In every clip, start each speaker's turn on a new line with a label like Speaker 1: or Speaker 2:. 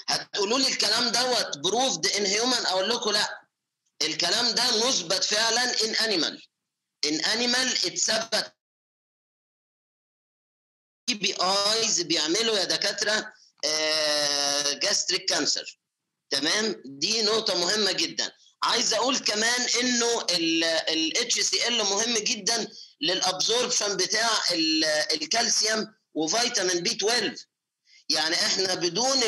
Speaker 1: هتقولوا لي الكلام دوت بروفد ان هيومن اقول لكم لا الكلام ده مثبت فعلا ان انيمال ان انيمال اتثبت بي ايز بيعملوا يا دكاتره جاستريك كانسر تمام دي نقطه مهمه جدا عايز اقول كمان انه الاتش سي ال مهم جدا للابزوربشن بتاع الكالسيوم وفيتامين بي 12 يعني احنا بدون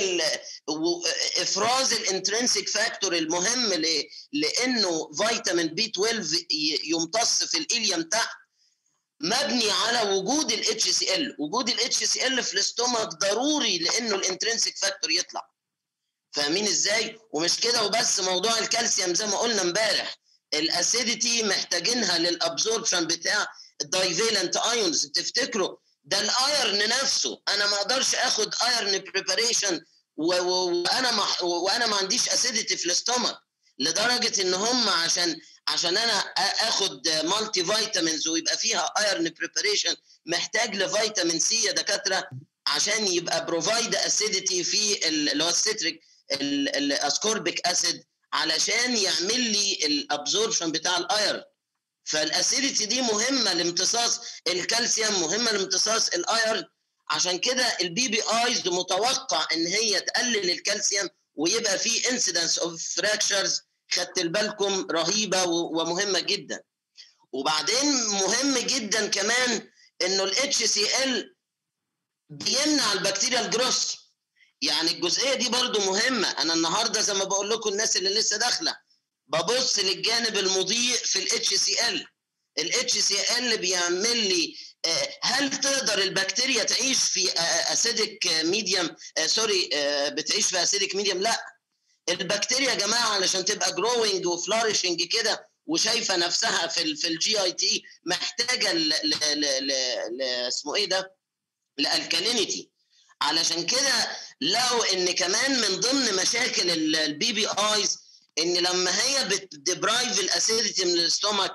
Speaker 1: افراز الانترنسيك فاكتور المهم لانه فيتامين بي 12 يمتص في الاليم تحت مبني على وجود الاتش سي ال وجود الاتش سي ال في الاستومك ضروري لانه الانترنسيك فاكتور يطلع فاهمين ازاي ومش كده وبس موضوع الكالسيوم زي ما قلنا امبارح الاسيديتي محتاجينها للابزوربشن بتاع الدايفيلنت ايونز تفتكروا ده الايرن نفسه انا ما اقدرش اخد ايرن بريباريشن وانا ما وانا ما عنديش اسيديتي في الاستومك لدرجه ان هم عشان عشان انا اخد مالتي فيتامينز ويبقى فيها ايرن بريباريشن محتاج لفيتامين سي يا دكاتره عشان يبقى بروفايد اسيديتي في اللي هو السيتريك الاسكوربيك اسيد علشان يعمل لي الابزوربشن بتاع الايرن فالاسيديتي دي مهمه لامتصاص الكالسيوم مهمه لامتصاص الايرن عشان كده البي بي ايز متوقع ان هي تقلل الكالسيوم ويبقى في انسيدنس اوف فراكشرز خدت بالكم رهيبه ومهمه جدا وبعدين مهم جدا كمان انه الاتش سي ال بيمنع البكتيريا الجروس يعني الجزئيه دي برضو مهمه انا النهارده زي ما بقول لكم الناس اللي لسه داخله ببص للجانب المضيء في الاتش سي ال الاتش سي ال بيعمل لي هل تقدر البكتيريا تعيش في اسيدك ميديوم سوري بتعيش في اسيدك ميديوم لا البكتيريا يا جماعه علشان تبقى جروينج وفلارشنج كده وشايفه نفسها في في الجي اي تي محتاجه ل ل ل اسمه ايه ده؟ لالكالينيتي علشان كده لقوا ان كمان من ضمن مشاكل البي بي ايز ان لما هي بتدبرايف الاسيديتي من الاستومك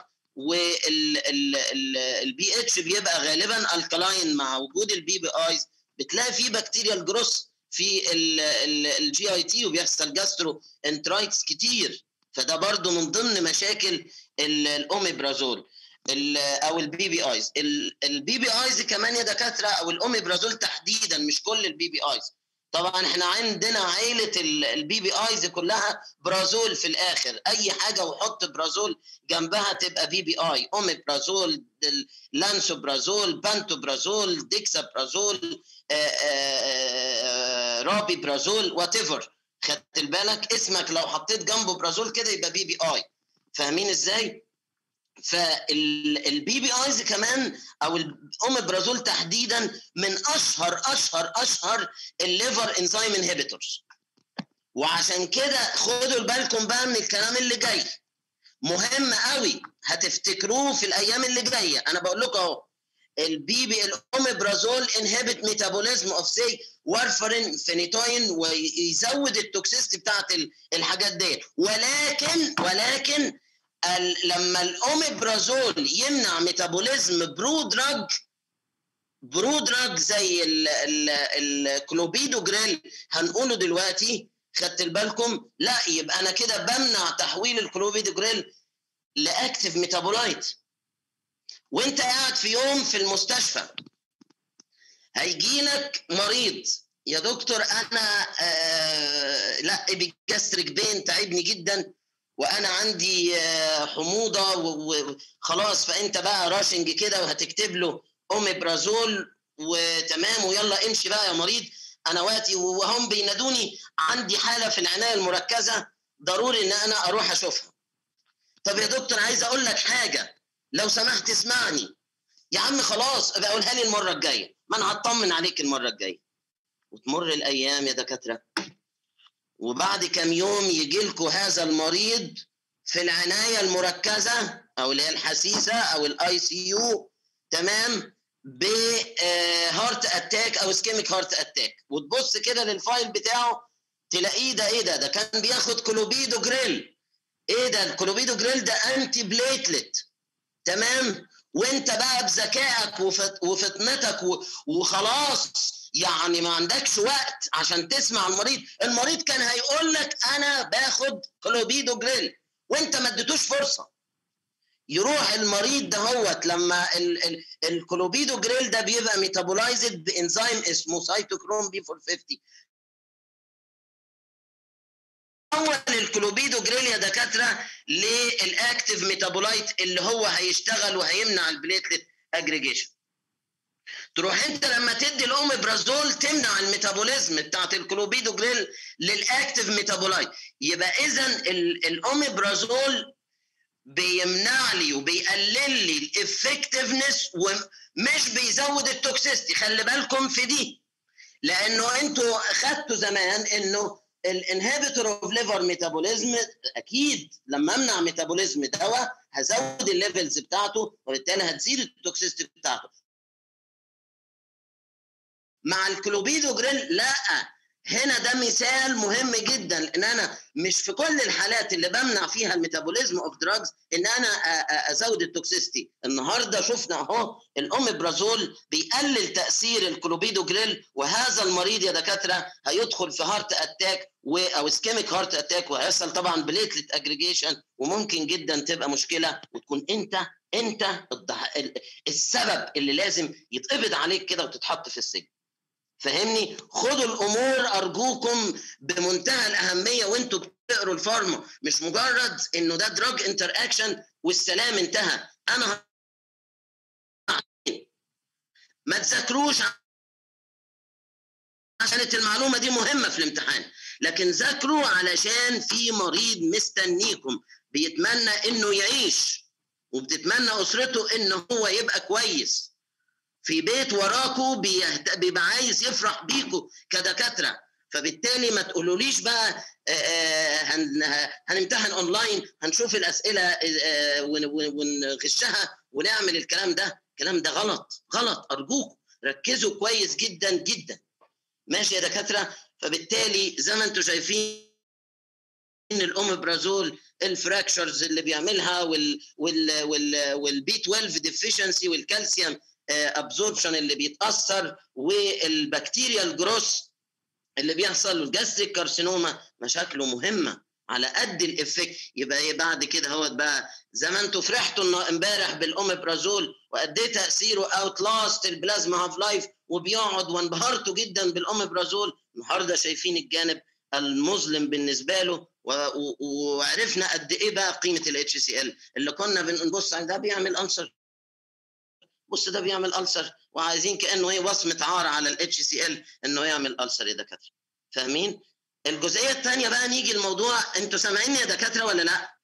Speaker 1: والبي اتش بيبقى غالبا الكلاين مع وجود البي بي ايز بتلاقي في بكتيريا الجروس في الجي اي تي وبيحصل جاسترو انترايتس كتير فده برضو من ضمن مشاكل الاوميبرازول او البي بي ايز البي بي ايز كمان يا دكاتره او الاوميبرازول تحديدا مش كل البي بي ايز طبعا احنا عندنا عيله البي بي ايز كلها برازول في الاخر اي حاجه وحط برازول جنبها تبقى بي بي اي اوميبرازول لانسوبرازول بانتوبرازول ديكسابرازول رابي برازول وات ايفر خدت بالك اسمك لو حطيت جنبه برازول كده يبقى بي بي اي فاهمين ازاي؟ فالبي بي ايز كمان او الاوميبرازول تحديدا من اشهر اشهر اشهر الليفر انزيم انهبيتورز وعشان كده خدوا بالكم بقى من الكلام اللي جاي مهم قوي هتفتكروه في الايام اللي جايه انا بقول لكم اهو البي بي الاوميبرازول انهبت ميتابوليزم اوف سي وارفرين فينيتوين ويزود التوكسيستي بتاعت الحاجات دي ولكن ولكن لما الاوميبرازول يمنع ميتابوليزم برو دراج برو دراج زي الكلوبيدو جريل هنقوله دلوقتي خدت بالكم لا يبقى انا كده بمنع تحويل الكلوبيدو جريل لاكتف ميتابولايت وانت قاعد في يوم في المستشفى هيجي لك مريض يا دكتور انا آه لا بيجاستريك بين تعبني جدا وانا عندي حموضه وخلاص فانت بقى راشنج كده وهتكتب له اوميبرازول وتمام ويلا امشي بقى يا مريض انا وقتي وهم بينادوني عندي حاله في العنايه المركزه ضروري ان انا اروح اشوفها طب يا دكتور عايز اقول لك حاجه لو سمحت اسمعني يا عم خلاص ابقى قولها لي المره الجايه ما انا هطمن عليك المره الجايه وتمر الايام يا دكاتره وبعد كم يوم يجي لكم هذا المريض في العنايه المركزه او اللي هي الحسيسه او الاي سي يو تمام بهارت اتاك او اسكيميك هارت اتاك وتبص كده للفايل بتاعه تلاقيه ده ايه ده ده كان بياخد كلوبيدو جريل ايه ده الكلوبيدو جريل ده انتي بليتلت تمام وانت بقى بذكائك وفطنتك وخلاص يعني ما عندكش وقت عشان تسمع المريض المريض كان هيقول لك انا باخد كلوبيدو جريل وانت ما اديتوش فرصه يروح المريض دهوت لما ال ال الكلوبيدو جريل ده بيبقى ميتابولايزد بانزيم اسمه سيتوكروم بي 450 اول الكلوبيدو جريل يا دكاتره للاكتيف ميتابولايت اللي هو هيشتغل وهيمنع البليتلت اجريجيشن تروح انت لما تدي الاوميبرازول تمنع الميتابوليزم بتاعت الكلوبيدو جريل للاكتيف ميتابولايت يبقى اذا الاوميبرازول بيمنع لي وبيقلل لي الافكتفنس ومش بيزود التوكسيستي خلي بالكم في دي لانه انتوا خدتوا زمان انه الانهبيتور اوف ليفر ميتابوليزم اكيد لما امنع ميتابوليزم دواء هزود الليفلز بتاعته وبالتالي هتزيد التوكسيستي بتاعته مع الكلوبيدو جريل لا هنا ده مثال مهم جدا ان انا مش في كل الحالات اللي بمنع فيها الميتابوليزم اوف دراجز ان انا ازود التوكسيستي النهارده شفنا اهو الاوميبرازول بيقلل تاثير الكلوبيدو جريل وهذا المريض يا دكاتره هيدخل في هارت اتاك او اسكيميك هارت اتاك وهيحصل طبعا بليتلت اجريجيشن وممكن جدا تبقى مشكله وتكون انت انت السبب اللي لازم يتقبض عليك كده وتتحط في السجن فهمني خدوا الامور ارجوكم بمنتهى الاهميه وانتوا بتقروا الفارما مش مجرد انه ده دراج انتر اكشن والسلام انتهى انا ما تذاكروش عشان المعلومه دي مهمه في الامتحان لكن ذاكروا علشان في مريض مستنيكم بيتمنى انه يعيش وبتتمنى اسرته ان هو يبقى كويس في بيت وراكوا بيبقى عايز يفرح بيكوا كدكاتره فبالتالي ما تقولوليش بقى هنمتحن اونلاين هنشوف الاسئله ونغشها ونعمل الكلام ده الكلام ده غلط غلط ارجوكم ركزوا كويس جدا جدا ماشي يا دكاتره فبالتالي زي ما انتم شايفين الاوميبرازول الفراكشرز اللي بيعملها وال وال وال والبي 12 ديفيشنسي والكالسيوم ابزوربشن اللي بيتاثر والبكتيريا الجروس اللي بيحصل الجاستريك كارسينوما مشاكله مهمه على قد الافكت يبقى بعد كده هو بقى زي ما انتوا فرحتوا امبارح بالاوميبرازول وقد ايه تاثيره اوت لاست البلازما هاف لايف وبيقعد وانبهرتوا جدا بالاوميبرازول النهارده شايفين الجانب المظلم بالنسبه له وعرفنا قد ايه بقى قيمه الاتش سي ال اللي كنا بنبص على ده بيعمل انسر بص ده بيعمل ألسر وعايزين كأنه ايه وصمة عار على الاتش سي ال انه يعمل ألسر يا دكاترة فاهمين؟ الجزئية الثانية بقى نيجي الموضوع انتوا سامعيني يا دكاترة ولا لا؟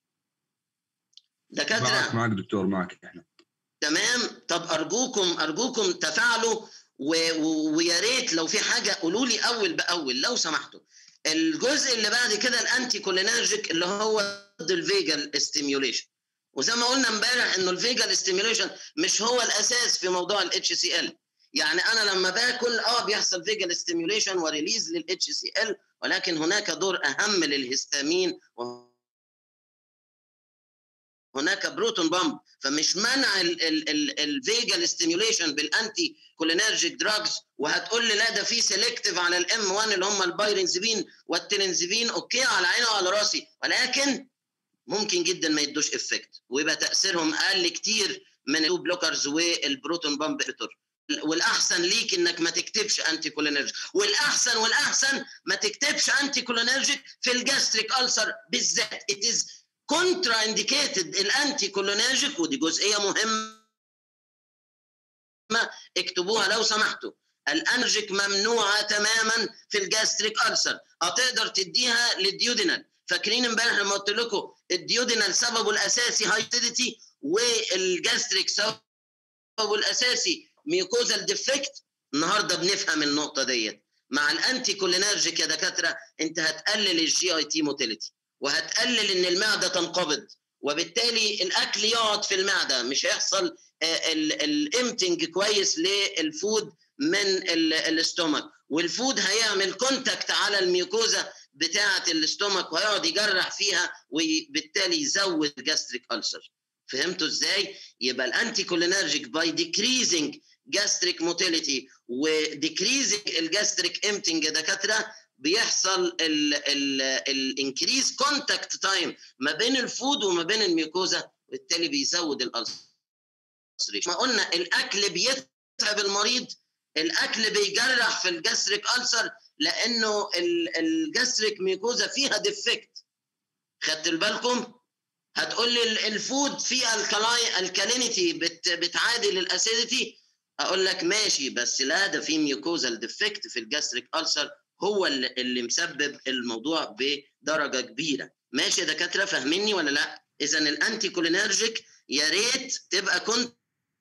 Speaker 1: دكاترة
Speaker 2: معك معك دكتور معك احنا
Speaker 1: تمام طب أرجوكم أرجوكم تفاعلوا ويا ريت لو في حاجة قولوا لي أول بأول لو سمحتوا الجزء اللي بعد كده الانتي كولينرجيك اللي هو ضد الفيجال ستيميوليشن وزي ما قلنا امبارح انه الفيجال ستيميوليشن مش هو الاساس في موضوع الاتش سي ال يعني انا لما باكل اه بيحصل فيجال ستيميوليشن وريليز للاتش سي ال ولكن هناك دور اهم للهستامين هناك بروتون بامب فمش منع الفيجال ستيميوليشن بالانتي كولينرجيك دراجز وهتقول لي لا ده في سيلكتيف على الام 1 اللي هم البايرنزبين والتلنزبين اوكي على عيني وعلى راسي ولكن ممكن جدا ما يدوش افكت ويبقى تاثيرهم اقل كتير من التو بلوكرز والبروتون بامب انهبيتور والاحسن ليك انك ما تكتبش انتي كولينرجيك والاحسن والاحسن ما تكتبش انتي كولينرجيك في الجاستريك ألسر بالذات it is كونترا انديكيتد الانتي كولينرجيك ودي جزئيه مهمه اكتبوها لو سمحتوا الانرجيك ممنوعه تماما في الجاستريك ألسر هتقدر تديها للديودينال فاكرين امبارح لما قلت لكم الديودينال سببه الاساسي هايتيديتي والجاستريك سببه الاساسي ميوكوزال ديفكت النهارده بنفهم النقطه ديت مع الانتي كولينرجيك يا دكاتره انت هتقلل الجي اي تي موتيليتي وهتقلل ان المعده تنقبض وبالتالي الاكل يقعد في المعده مش هيحصل الامتنج كويس للفود من الاستومك والفود هيعمل كونتاكت على الميوكوزا بتاعه الاستومك وهيقعد يجرح فيها وبالتالي يزود جاستريك ألسر فهمتوا ازاي؟ يبقى الانتي كولينرجيك باي decreasing جاستريك موتيليتي وديكريزنج الجاستريك امتنج يا دكاتره بيحصل الانكريز كونتاكت تايم ما بين الفود وما بين الميوكوزا وبالتالي بيزود الالسريشن ما قلنا الاكل بيتعب المريض الاكل بيجرح في الجاستريك ألسر لانه الجاستريك ميوكوزا فيها ديفكت خدت بالكم هتقول لي الفود فيه الكلاي الكالينيتي بتعادل الاسيديتي اقول لك ماشي بس لا ده في ميوكوزال ديفكت في الجاستريك ألسر هو اللي مسبب الموضوع بدرجه كبيره ماشي يا دكاتره فاهميني ولا لا اذا الانتي كولينرجيك يا ريت تبقى كنت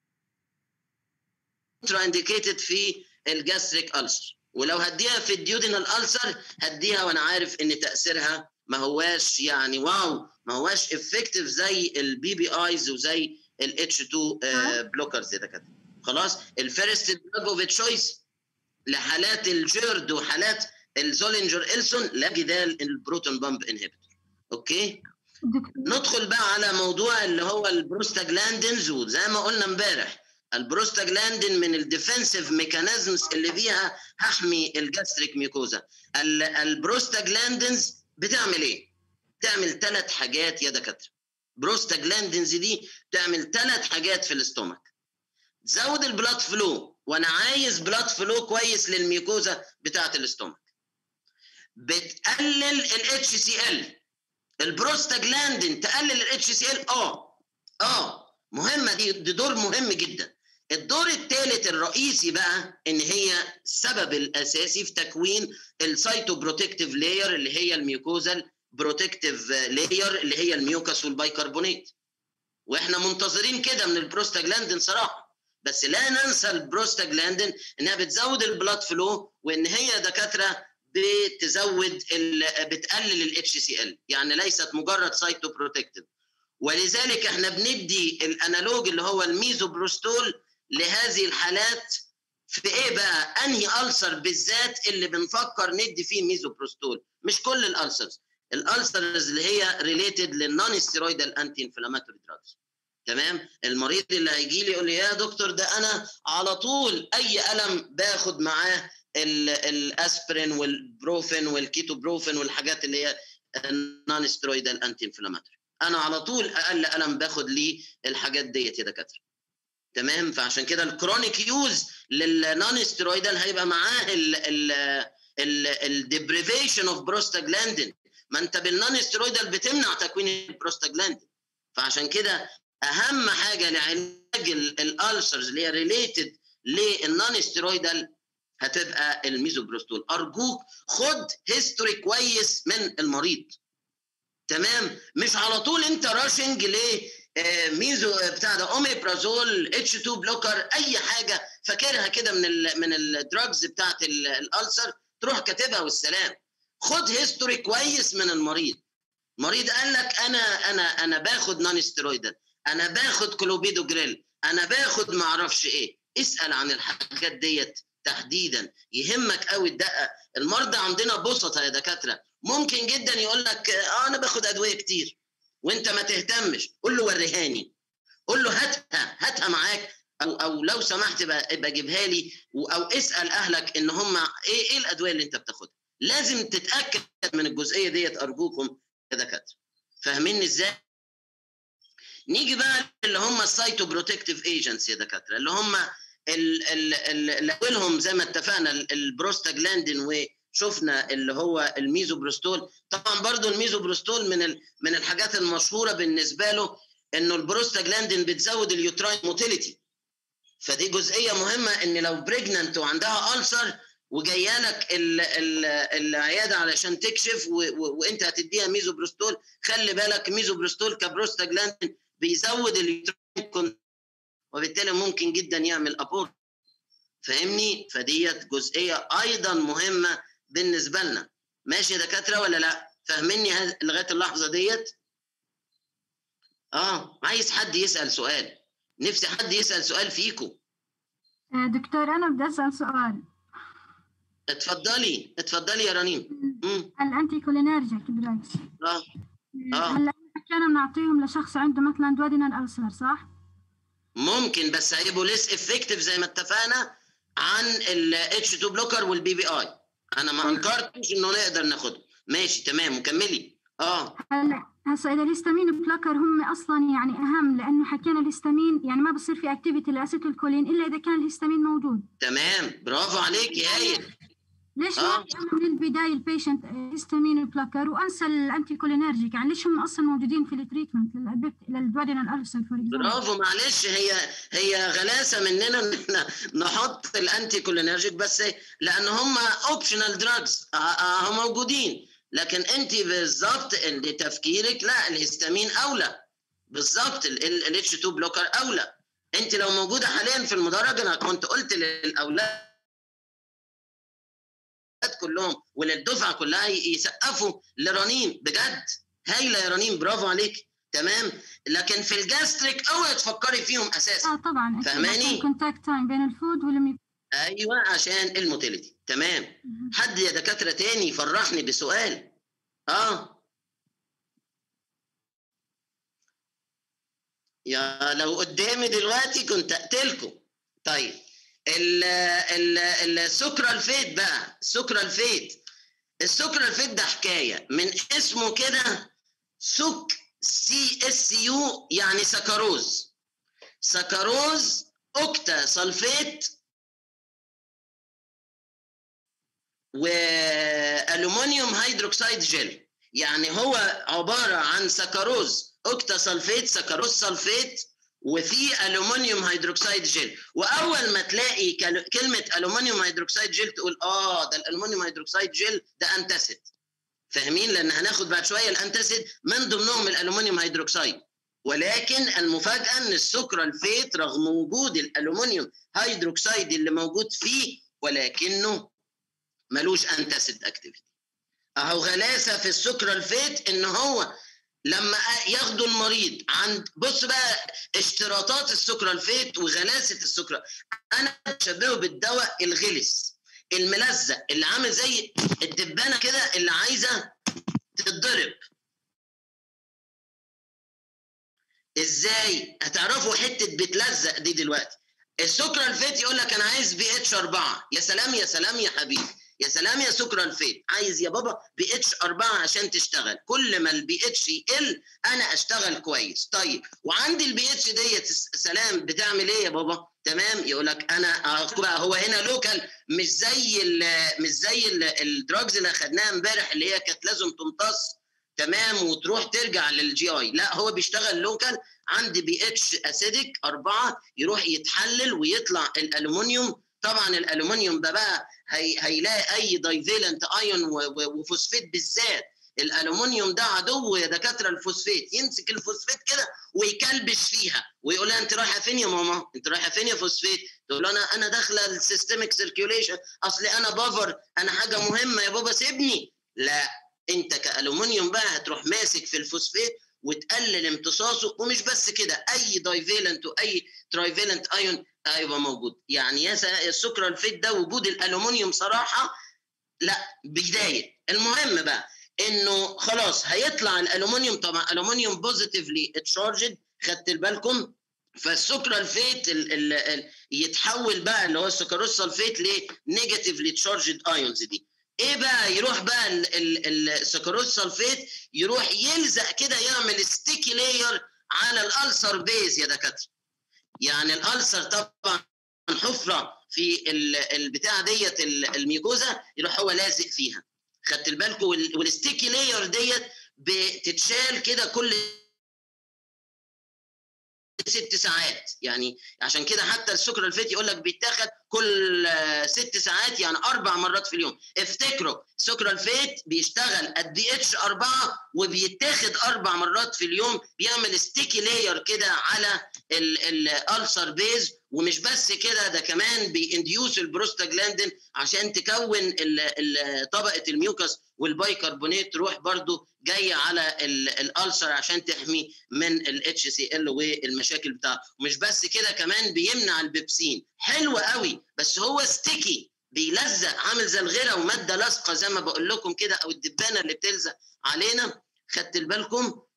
Speaker 1: انديكيتد في الجاستريك ألسر ولو هديها في الديودينال ألسر هديها وانا عارف ان تاثيرها ما هواش يعني واو ما هواش افكتيف زي البي بي ايز وزي الاتش 2 بلوكرز يا دكاتره خلاص الفيرست دراج اوف تشويس لحالات الجيرد وحالات الزولينجر إلسون لا جدال البروتون بامب انهبيتور اوكي ندخل بقى على موضوع اللي هو البروستاجلاندينز وزي ما قلنا امبارح البروستاجلاندين من الديفنسيف ميكانيزمز اللي بيها هحمي الجاستريك ميوكوزا البروستاجلاندينز بتعمل ايه؟ بتعمل ثلاث حاجات يا دكاتره بروستاجلاندينز دي بتعمل ثلاث حاجات في الاستومك تزود البلاد فلو وانا عايز بلاد فلو كويس للميوكوزا بتاعه الاستومك بتقلل الاتش سي ال البروستاجلاندين تقلل الاتش سي ال اه اه مهمه دي دي دور مهم جدا الدور الثالث الرئيسي بقى ان هي السبب الاساسي في تكوين السايتوبروتكتيف لاير اللي هي الميوكوزال بروتكتيف لاير اللي هي الميوكاس والبيكربونات واحنا منتظرين كده من البروستاجلاندين صراحه بس لا ننسى البروستاجلاندين انها بتزود البلاد فلو وان هي دكاتره بتزود بتقلل الاتش سي ال يعني ليست مجرد سايتوبروتكتيف ولذلك احنا بندي الانالوج اللي هو الميزوبروستول لهذه الحالات في ايه بقى انهي ألسر بالذات اللي بنفكر ندي فيه ميزوبروستول مش كل الألسرز الألسرز اللي هي ريليتد للنون ستيرويدال انتي انفلاماتوري دراجز تمام المريض اللي هيجي لي يقول لي يا دكتور ده انا على طول اي الم باخد معاه الاسبرين والبروفين والكيتوبروفين والحاجات اللي هي النون ستيرويدال انتي انفلاماتوري انا على طول اقل الم باخد ليه الحاجات ديت يا دكاتره تمام فعشان كده الكرونيك يوز للنون ستيرويدال هيبقى معاه الديبريفيشن اوف بروستاجلاندين ما انت بالنون ستيرويدال بتمنع تكوين البروستاجلاندين فعشان كده اهم حاجه لعلاج الالسرز اللي هي ريليتد للنون ستيرويدال هتبقى الميزوبروستول ارجوك خد هيستوري كويس من المريض تمام مش على طول انت راشنج ليه ميزو بتاع ده اوميبرازول اتش 2 بلوكر اي حاجه فاكرها كده من ال من الدراجز بتاعت الالسر تروح كاتبها والسلام خد هيستوري كويس من المريض مريض قال لك انا انا انا باخد نون ستيرويدال انا باخد كلوبيدو جريل انا باخد ما اعرفش ايه اسال عن الحاجات ديت تحديدا يهمك قوي الدقه المرضى عندنا بسطه يا دكاتره ممكن جدا يقول لك اه انا باخد ادويه كتير وانت ما تهتمش قول له وريهاني قول له هاتها هاتها معاك او او لو سمحت يبقى جيبها لي او اسال اهلك ان هم ايه ايه الادويه اللي انت بتاخدها لازم تتاكد من الجزئيه ديت ارجوكم يا دكاتره فاهميني ازاي نيجي بقى اللي هم السايتو بروتكتيف ايجنتس يا دكاتره اللي هم اللي اولهم زي ما اتفقنا البروستاجلاندين وشفنا اللي هو الميزوبروستول طبعا برضو الميزوبروستول من من الحاجات المشهوره بالنسبه له انه البروستاجلاندين بتزود اليوتراين موتيليتي فدي جزئيه مهمه ان لو بريجننت وعندها ألسر وجايه لك ال ال العياده علشان تكشف وانت هتديها ميزوبروستول خلي بالك ميزوبروستول كبروستاجلاندين بيزود اليوتراين وبالتالي ممكن جدا يعمل ابورت فاهمني فديت جزئيه ايضا مهمه بالنسبه لنا ماشي يا دكاتره ولا لا فاهميني لغايه اللحظه ديت اه عايز حد يسال سؤال نفسي حد يسال سؤال فيكم
Speaker 2: دكتور انا بدي اسال سؤال
Speaker 1: اتفضلي اتفضلي يا رنيم
Speaker 2: الانتي كولينرجيك دراجز
Speaker 1: اه اه
Speaker 2: هلا حكينا بنعطيهم لشخص عنده مثلا دوادينال ألسر صح؟
Speaker 1: ممكن بس هيبقوا ليس افكتيف زي ما اتفقنا عن الاتش 2 بلوكر والبي بي اي انا ما انكرتش انه نقدر ناخدهم ماشي تمام وكملي اه
Speaker 2: هلا هسا اذا الهستامين بلاكر هم اصلا يعني اهم لانه حكينا الهستامين يعني ما بصير في اكتيفيتي لاسيتيلكولين الا اذا كان الهستامين موجود
Speaker 1: تمام برافو عليك يا ايه
Speaker 2: ليش
Speaker 1: آه.
Speaker 2: ما من البدايه البيشنت هيستامين بلاكر وانسى الانتي كولينرجيك يعني ليش هم اصلا موجودين في التريتمنت للدوادينال الفسر فور
Speaker 1: برافو معلش هي هي غلاسه مننا ان احنا نحط الانتي كولينرجيك بس لان هم اوبشنال دراجز هم موجودين لكن انت بالظبط اللي تفكيرك لا الهستامين اولى بالظبط الاتش 2 بلوكر اولى انت لو موجوده حاليا في المدرج انا كنت قلت للاولاد كلهم وللدفعه كلها يسقفوا لرنيم بجد هايله يا رنيم برافو عليك تمام لكن في الجاستريك اوعي تفكري فيهم اساسا
Speaker 2: اه طبعا
Speaker 1: فاهماني؟
Speaker 2: كونتاكت تايم بين الفود والمي
Speaker 1: ايوه عشان الموتيليتي تمام حد يا دكاتره تاني يفرحني بسؤال اه يا لو قدامي دلوقتي كنت اقتلكم طيب ال ال السكر الفيت بقى السكر الفيت السكر الفيت ده حكايه من اسمه كده سك سي اس يو يعني سكروز سكروز اوكتا سلفيت والومنيوم هيدروكسيد جل يعني هو عباره عن سكروز اوكتا سلفيت سكروز سلفيت وفي الومنيوم هيدروكسيد جل واول ما تلاقي كل- كلمه الومنيوم هيدروكسيد جل تقول اه ده الالومنيوم هيدروكسيد جل ده انتاسيد فاهمين لان هناخد بعد شويه الانتاسيد من ضمنهم الالومنيوم هيدروكسيد ولكن المفاجاه ان السكر الفيت رغم وجود الالومنيوم هيدروكسيد اللي موجود فيه ولكنه ملوش انتاسيد اكتيفيتي اهو غلاسه في السكر الفيت ان هو لما ياخدوا المريض عند بص بقى اشتراطات السكر الفيت وغلاسه السكر انا بشبهه بالدواء الغلس الملزق اللي عامل زي الدبانه كده اللي عايزه تتضرب ازاي هتعرفوا حته بتلزق دي دلوقتي السكر الفيت يقول لك انا عايز بي اتش 4 يا سلام يا سلام يا حبيبي يا سلام يا سكر الفيت عايز يا بابا بي اتش 4 عشان تشتغل كل ما البي اتش يقل انا اشتغل كويس طيب وعندي البي اتش ديت سلام بتعمل ايه يا بابا تمام يقول لك انا أخ- بقى هو هنا لوكال مش زي ال مش زي الدراجز اللي اخدناها امبارح اللي هي كانت لازم تمتص تمام وتروح ترجع للجي اي لا هو بيشتغل لوكال عندي بي اتش اسيدك أربعة يروح يتحلل ويطلع الالومنيوم طبعا الالومنيوم ده بقى هي هيلاقي اي دايفيلنت ايون وفوسفيت بالذات الالومنيوم ده عدو يا دكاتره الفوسفيت يمسك الفوسفيت كده ويكلبش فيها ويقول لها انت رايحه فين يا ماما انت رايحه فين يا فوسفيت تقول له انا انا داخله السيستميك سيركيوليشن اصلي انا بافر انا حاجه مهمه يا بابا سيبني لا انت كالومنيوم بقى هتروح ماسك في الفوسفيت وتقلل امتصاصه ومش بس كده اي دايفيلنت واي ترايفيلنت ايون هيبقى موجود يعني يا سا- السكر الفيت ده وجود الالومنيوم صراحه لا بدايه المهم بقى انه خلاص هيطلع الالومنيوم طبعا الومنيوم بوزيتيفلي اتشارجد خدت بالكم فالسكر الفيت ال ال ال يتحول بقى اللي هو السكروز سلفيت لنيجاتيفلي تشارجد ايونز دي ايه بقى يروح بقى ال- ال- السكروز سلفيت يروح يلزق كده يعمل ستيكي لاير على الالسر بيز يا دكاتره يعني الالسر طبعا حفره في ال- البتاع ديت ال- الميكوزا يروح هو لازق فيها خدت بالكم وال- والستيكي لاير ديت بتتشال كده كل ست ساعات يعني عشان كده حتى السكر الفيت يقول لك بيتاخد كل آه، ست ساعات يعني اربع مرات في اليوم افتكروا سكر الفيت بيشتغل قد اتش 4 وبيتاخد اربع مرات في اليوم بيعمل ستيكي لاير كده على الالسر بيز ومش بس كده ده كمان بينديوس البروستاجلاندين عشان تكون ال- ال- طبقه الميوكس والبايكربونات تروح برضو جايه على ال- الالسر عشان تحمي من الاتش سي ال والمشاكل بتاعته ومش بس كده كمان بيمنع البيبسين حلو قوي بس هو ستيكي بيلزق عامل زي الغيره وماده لاصقه زي ما بقول لكم كده او الدبانه اللي بتلزق علينا خدت بالكم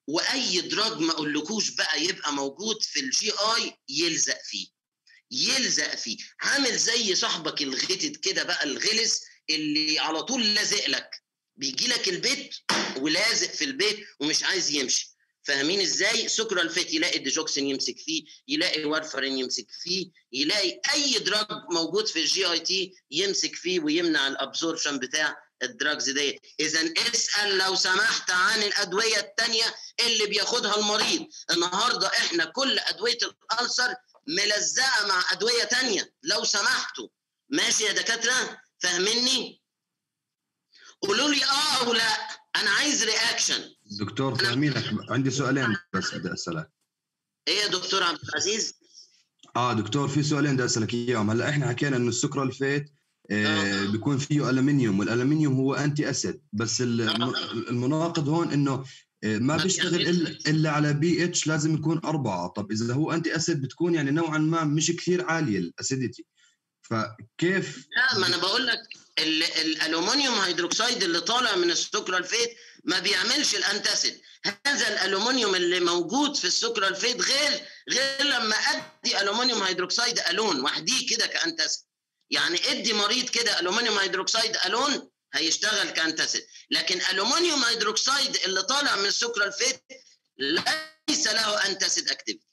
Speaker 1: واي دراج ما اقولكوش بقى يبقى موجود في الجي اي يلزق فيه يلزق فيه عامل زي صاحبك الغتت كده بقى الغلس اللي على طول لازق لك بيجي لك البيت ولازق في البيت ومش عايز يمشي فاهمين ازاي سكر الفيت يلاقي الديجوكسين يمسك فيه يلاقي وارفرين يمسك فيه يلاقي اي دراج موجود في الجي اي تي يمسك فيه ويمنع الابزوربشن بتاع الدراجز دي اذا اسال لو سمحت عن الادويه الثانيه اللي بياخدها المريض النهارده احنا كل ادويه الالسر ملزقه مع ادويه ثانيه لو سمحتوا ماشي يا دكاتره فاهميني قولوا لي اه او لا انا عايز رياكشن
Speaker 3: دكتور فاهمينك عندي سؤالين بس بدي اسالك
Speaker 1: ايه يا دكتور عبد العزيز
Speaker 3: اه دكتور في سؤالين بدي اسالك اياهم هلا احنا حكينا انه السكر الفيت آه بيكون فيه الومنيوم والالومنيوم هو انتي اسيد بس المناقض هون انه ما بيشتغل الا الا على بي اتش لازم يكون أربعة طب اذا هو انتي اسيد بتكون يعني نوعا ما مش كثير عاليه الاسيديتي فكيف
Speaker 1: لا ما انا بقول لك الالومنيوم هيدروكسيد اللي طالع من السكر الفيت ما بيعملش الانتاسيد هذا الالومنيوم اللي موجود في السكر الفيت غير غير لما ادي الومنيوم هيدروكسيد الون وحديه كده كانتاسيد يعني ادي مريض كده الومنيوم هيدروكسيد الون هيشتغل كانتاسيد لكن الومنيوم هيدروكسيد اللي طالع من السكر الفيت ليس له انتاسيد اكتيفيتي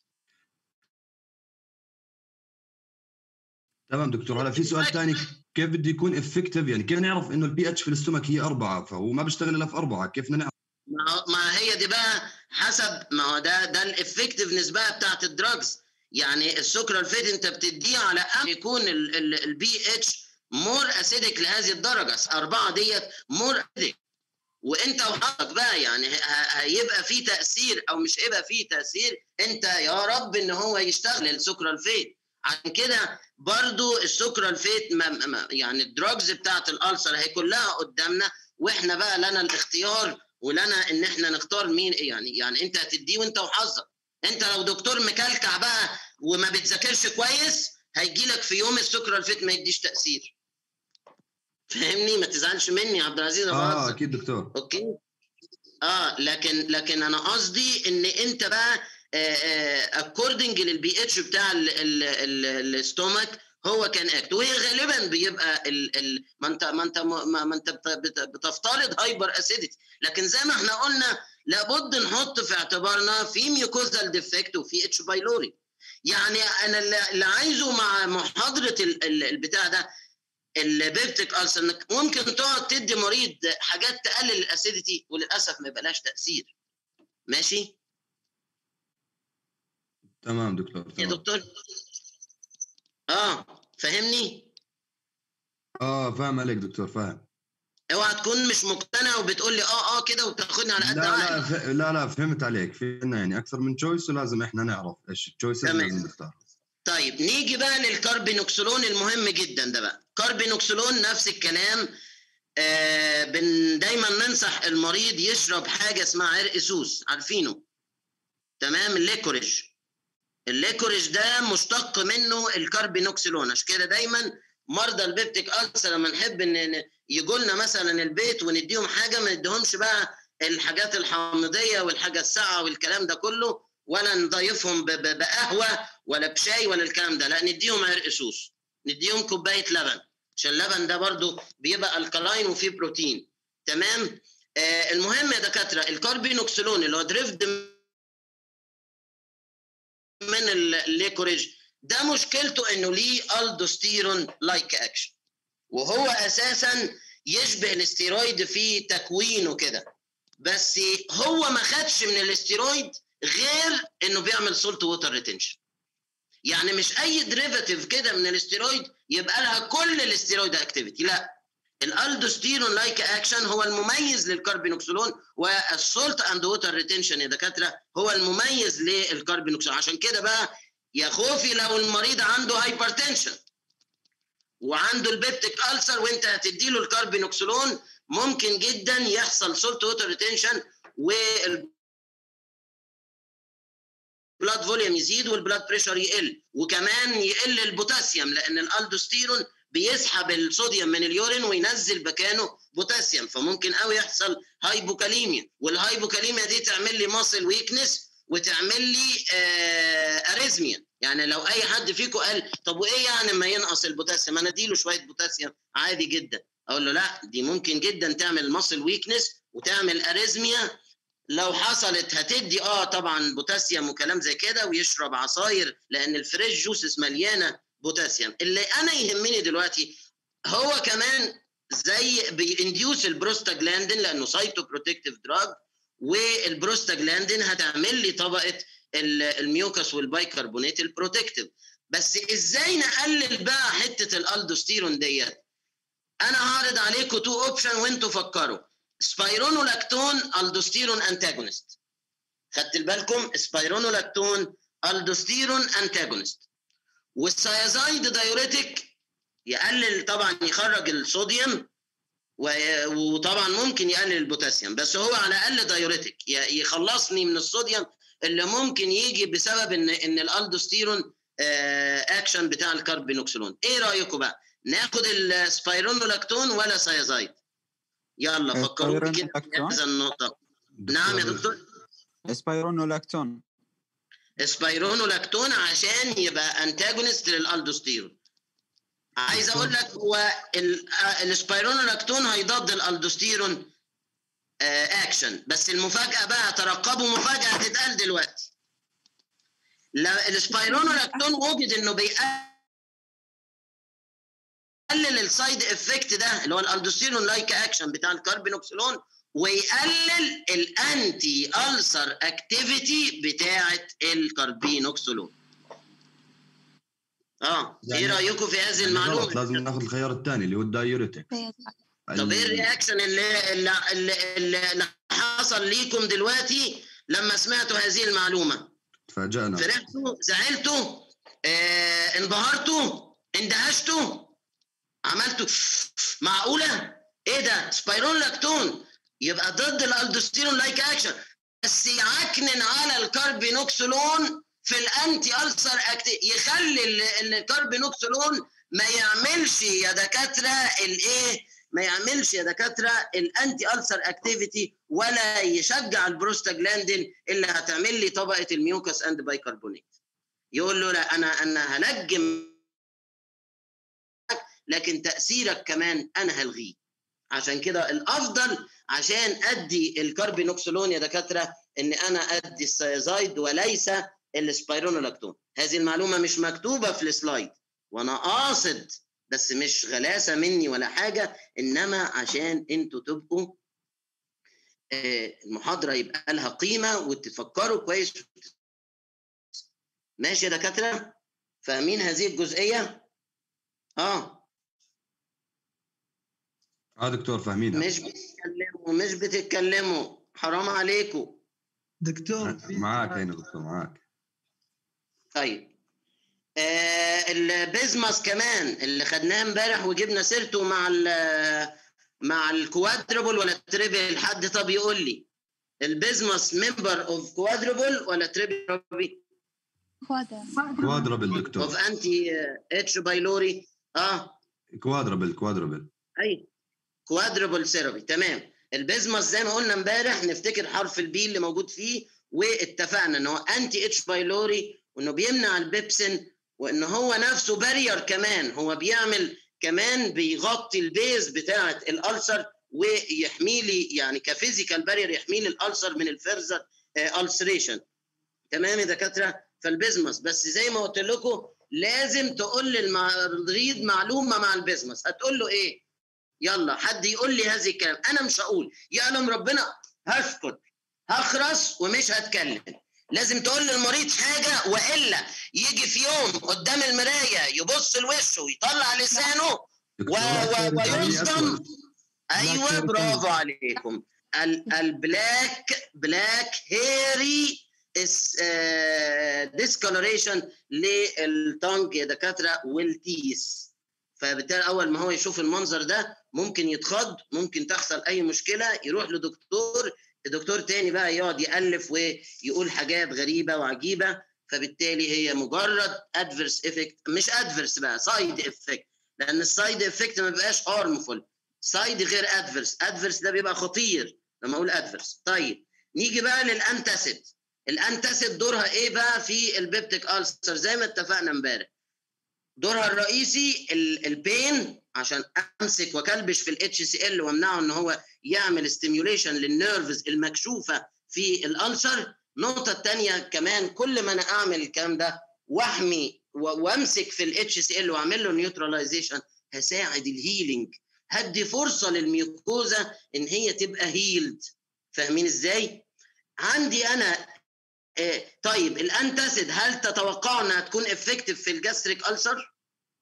Speaker 3: تمام دكتور هلا في سؤال ثاني كيف بده يكون افكتيف يعني كيف نعرف انه البي اتش في الاستومك هي أربعة فهو ما بيشتغل الا في أربعة كيف نعرف
Speaker 1: ما هي دي بقى حسب ما هو ده ده الافكتيفنس بقى بتاعت الدراجز يعني السكر الفيت انت بتديه على ان يكون البي اتش مور اسيدك لهذه الدرجه أربعة ديت مور اسيدك وانت وحظك بقى يعني هيبقى في تاثير او مش هيبقى في تاثير انت يا رب ان هو يشتغل السكر الفيت عشان كده برضو السكر الفيت ما ما يعني الدراجز بتاعت الالسر هي كلها قدامنا واحنا بقى لنا الاختيار ولنا ان احنا نختار مين يعني يعني انت هتديه وانت وحظك انت لو دكتور مكلكع بقى وما بتذاكرش كويس هيجي لك في يوم السكر الفيت ما يديش تاثير فاهمني ما تزعلش مني يا عبد العزيز
Speaker 3: اه اكيد دكتور
Speaker 1: اوكي اه لكن لكن انا قصدي ان انت بقى اكوردنج للبي اتش بتاع الاستومك هو كان اكت وهي غالبا بيبقى ال ال ما انت ما انت ما انت بتفترض هايبر اسيديتي لكن زي ما احنا قلنا لابد نحط في اعتبارنا في ميوكوزال ديفكت وفي اتش بايلوري يعني انا اللي عايزه مع محاضره البتاع ده البيبتيك ألسر انك ممكن تقعد تدي مريض حاجات تقلل الاسيديتي وللاسف ما يبقاش تاثير ماشي
Speaker 3: تمام دكتور تمام.
Speaker 1: يا دكتور اه فاهمني
Speaker 3: اه فاهم عليك دكتور فاهم
Speaker 1: اوعى تكون مش مقتنع وبتقول لي اه اه كده وتاخدني على قد
Speaker 3: لا لا ف... لا لا فهمت عليك في يعني اكثر من تشويس ولازم احنا نعرف ايش التشويس لازم نختار
Speaker 1: طيب نيجي بقى للكاربينوكسلون المهم جدا ده بقى كاربينوكسلون نفس الكلام آه بن دايما ننصح المريض يشرب حاجه اسمها عرق سوس عارفينه تمام الليكوريج الليكوريج ده مشتق منه الكاربينوكسلون عشان كده دايما مرضى البيبتيك ألسر لما نحب ان يجوا لنا مثلا البيت ونديهم حاجه ما نديهمش بقى الحاجات الحامضيه والحاجه الساقعه والكلام ده كله ولا نضيفهم بقهوه ولا بشاي ولا الكلام ده لا نديهم عرق سوس نديهم كوبايه لبن عشان اللبن ده برضو بيبقى الكلاين وفيه بروتين تمام آه المهم يا دكاتره الكاربينوكسلون اللي هو دريفد من الليكوريج ده مشكلته انه ليه الدوستيرون لايك اكشن وهو اساسا يشبه الاستيرويد في تكوينه كده بس هو ما خدش من الاستيرويد غير انه بيعمل سولت ووتر ريتنشن يعني مش اي ديريفاتيف كده من الاستيرويد يبقى لها كل الاستيرويد اكتيفيتي لا الالدوستيرون لايك اكشن هو المميز للكاربينوكسلون والسولت اند ووتر ريتنشن يا دكاتره هو المميز للكاربينوكسلون عشان كده بقى يا خوفي لو المريض عنده هايبرتنشن وعنده البيبتيك ألسر وانت هتدي له الكاربينوكسلون ممكن جدا يحصل سولت ووتر ريتنشن وال البلاد فوليوم يزيد والبلاد بريشر يقل وكمان يقل البوتاسيوم لان الالدوستيرون بيسحب الصوديوم من اليورين وينزل مكانه بوتاسيوم فممكن قوي يحصل هايبوكاليميا والهايبوكاليميا دي تعمل لي ماسل ويكنس وتعمل لي آه اريزميا يعني لو اي حد فيكم قال طب وايه يعني ما ينقص البوتاسيوم انا اديله شويه بوتاسيوم عادي جدا اقول له لا دي ممكن جدا تعمل ماسل ويكنس وتعمل اريزميا لو حصلت هتدي اه طبعا بوتاسيوم وكلام زي كده ويشرب عصاير لان الفريش جوسس مليانه بوتاسيوم اللي انا يهمني دلوقتي هو كمان زي بينديوس البروستاجلاندين لانه سايتو بروتكتيف دراج والبروستاجلاندين هتعمل لي طبقه الميوكس والبايكربونات البروتكتيف بس ازاي نقلل بقى حته الالدوستيرون ديت انا هعرض عليكم تو اوبشن وانتوا فكروا سبايرونولاكتون الدوستيرون انتاجونست خدت بالكم سبايرونولاكتون الدوستيرون انتاجونست والسيازايد دايوريتك يقلل طبعا يخرج الصوديوم وطبعا ممكن يقلل البوتاسيوم بس هو على الاقل دايوريتك يخلصني من الصوديوم اللي ممكن يجي بسبب ان ان الالدوستيرون اكشن بتاع الكاربينوكسلون ايه رايكم بقى ناخد السبايرونولاكتون ولا سيازايد يلا فكروا كده هذا النقطه نعم يا دكتور
Speaker 4: اسبايرونولاكتون
Speaker 1: اسبايرونولاكتون عشان يبقى انتاجونست للالدوستيرون عايز اقول لك هو الاسبايرونولاكتون هيضاد الالدوستيرون اكشن بس المفاجاه بقى ترقبوا مفاجاه هتتقال دلوقتي الاسبايرونولاكتون وجد انه بيقلل السايد افكت ده اللي هو الالدوستيرون لايك اكشن بتاع الكاربينوكسيلون ويقلل الانتي السر اكتيفيتي بتاعه الكاربينوكسيلون اه يعني ايه رايكم في هذه المعلومه؟
Speaker 3: لازم ناخذ الخيار الثاني اللي هو الدايوريتك
Speaker 1: طب ايه الرياكشن اللي, اللي, اللي, اللي حصل ليكم دلوقتي لما سمعتوا هذه المعلومه؟
Speaker 3: تفاجأنا
Speaker 1: فرحتوا زعلتوا آه، انبهرتوا اندهشتوا عملتوا معقوله ايه ده سبايرون لاكتون يبقى ضد الالدوستيرون لايك اكشن بس يعكنن على الكاربينوكسولون في الانتي السر يخلي الكاربينوكسولون ما يعملش يا دكاتره الايه ما يعملش يا دكاتره الانتي السر اكتيفيتي ولا يشجع البروستاجلاندين اللي هتعمل لي طبقه الميوكس اند بايكربونات يقول له لا انا انا هنجم لكن تاثيرك كمان انا هلغيه عشان كده الافضل عشان ادي الكاربينوكسولون يا دكاتره ان انا ادي السيازايد وليس السبايرونولاكتون هذه المعلومه مش مكتوبه في السلايد وانا قاصد بس مش غلاسه مني ولا حاجه انما عشان انتوا تبقوا المحاضره يبقى لها قيمه وتفكروا كويس ماشي يا دكاتره فاهمين هذه الجزئيه اه
Speaker 3: اه دكتور فاهمين
Speaker 1: مش بتتكلموا مش بتتكلموا حرام عليكم
Speaker 5: دكتور
Speaker 3: معاك هنا دكتور معاك
Speaker 1: طيب آه البيزماس كمان اللي خدناه امبارح وجبنا سيرته مع ال مع الكوادربل ولا التريبل حد طب يقول لي البيزماس ممبر اوف كوادربل ولا تريبل
Speaker 3: كوادربل دكتور
Speaker 1: اوف انتي اتش بايلوري اه
Speaker 3: كوادربل كوادربل
Speaker 1: اي كوادربل سيرابي تمام البيزماس زي ما قلنا امبارح نفتكر حرف البي اللي موجود فيه واتفقنا ان هو انتي اتش بايلوري وانه بيمنع البيبسين وان هو نفسه بارير كمان هو بيعمل كمان بيغطي البيز بتاعه الالسر ويحمي لي يعني كفيزيكال بارير يحمي لي الالسر من الفيرزر السريشن تمام يا دكاتره فالبيزمس بس زي ما قلت لكم لازم تقول للمريض معلومه مع البيزمس هتقول له ايه يلا حد يقول لي هذه الكلام انا مش هقول يعلم ربنا هسكت هخرس ومش هتكلم لازم تقول للمريض حاجه والا يجي في يوم قدام المرايه يبص لوشه ويطلع لسانه و... و... ويصدم ايوه برافو عليكم البلاك بلاك هيري ديسكولوريشن للتونج يا دكاتره والتيس فبالتالي اول ما هو يشوف المنظر ده ممكن يتخض ممكن تحصل اي مشكله يروح لدكتور الدكتور تاني بقى يقعد يالف ويقول حاجات غريبه وعجيبه فبالتالي هي مجرد ادفيرس افكت مش ادفيرس بقى سايد افكت لان السايد افكت ما بيبقاش هارمفول سايد غير ادفرس ادفرس ده بيبقى خطير لما اقول ادفرس طيب نيجي بقى للانتاسيد الانتاسيد دورها ايه بقى في البيبتيك ألسر زي ما اتفقنا امبارح دورها الرئيسي البين عشان امسك واكلبش في الاتش سي ال وامنعه ان هو يعمل ستيميوليشن للنيرفز المكشوفه في الالسر النقطه الثانيه كمان كل ما انا اعمل الكلام ده واحمي وامسك في الاتش سي ال واعمل له نيوتراليزيشن هساعد الهيلينج هدي فرصه للميوكوزا ان هي تبقى هيلد فاهمين ازاي عندي انا آه طيب الانتاسيد هل تتوقعوا انها تكون افكتيف في الجاستريك ألسر